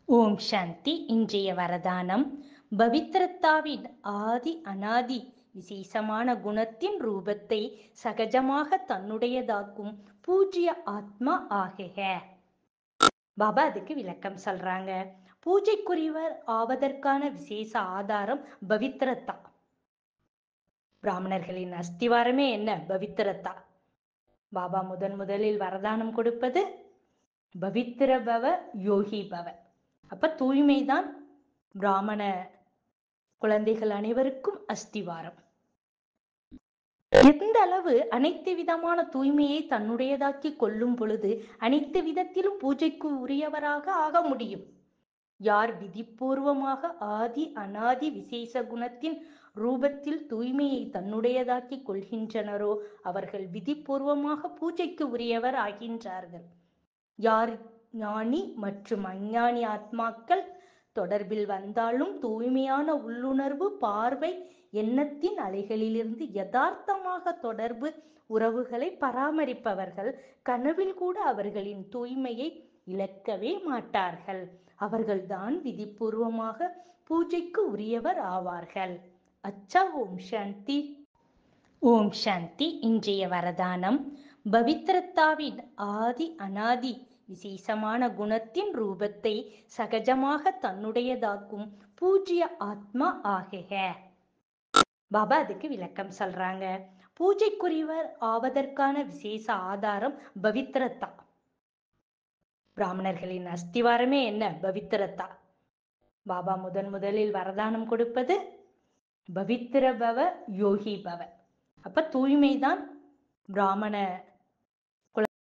ஓம் சாந்தி இன்றைய வரதானம் பவித்ரத்தாவின் ஆதி அனாதி விசேஷமான குணத்தின் ரூபத்தை சகஜமாக தன்னுடையதாக்கும் பூஜ்ய ஆத்மா ஆகுக பாபா அதுக்கு விளக்கம் சொல்றாங்க பூஜைக்குரியவர் ஆவதற்கான விசேஷ ஆதாரம் பவித்ரத்தா பிராமணர்களின் அஸ்திவாரமே என்ன பவித்ரத்தா பாபா முதன் முதலில் வரதானம் கொடுப்பது பவித்திர பவ யோகி பவ அப்ப தூய்மைதான் பிராமண குழந்தைகள் அனைவருக்கும் அஸ்திவாரம் எந்த அளவு அனைத்து விதமான தூய்மையை தன்னுடையதாக்கி கொள்ளும் பொழுது அனைத்து விதத்திலும் பூஜைக்கு உரியவராக ஆக முடியும் யார் விதிபூர்வமாக ஆதி அனாதி விசேஷ குணத்தின் ரூபத்தில் தூய்மையை தன்னுடையதாக்கி கொள்கின்றனரோ அவர்கள் விதிபூர்வமாக பூஜைக்கு உரியவர் ஆகின்றார்கள் யார் ஞானி மற்றும் அஞ்ஞானி ஆத்மாக்கள் தொடர்பில் வந்தாலும் தூய்மையான உள்ளுணர்வு பார்வை எண்ணத்தின் அலைகளிலிருந்து யதார்த்தமாக தொடர்பு உறவுகளை பராமரிப்பவர்கள் கனவில் கூட அவர்களின் தூய்மையை இழக்கவே மாட்டார்கள் அவர்கள்தான் விதிபூர்வமாக பூஜைக்கு உரியவர் ஆவார்கள் அச்சா ஓம் சாந்தி ஓம் சாந்தி இன்றைய வரதானம் பவித்ரத்தாவின் ஆதி அனாதி விசேஷமான குணத்தின் ரூபத்தை சகஜமாக தன்னுடையதாக்கும் பூஜ்ய ஆத்மா ஆகுக பாபா அதுக்கு விளக்கம் சொல்றாங்க பூஜைக்குரியவர் ஆவதற்கான விசேஷ ஆதாரம் பவித்ரத்தா பிராமணர்களின் அஸ்திவாரமே என்ன பவித்ரத்தா பாபா முதன் முதலில் வரதானம் கொடுப்பது பவித்திர பவ யோகி பவ அப்ப தூய்மைதான் பிராமண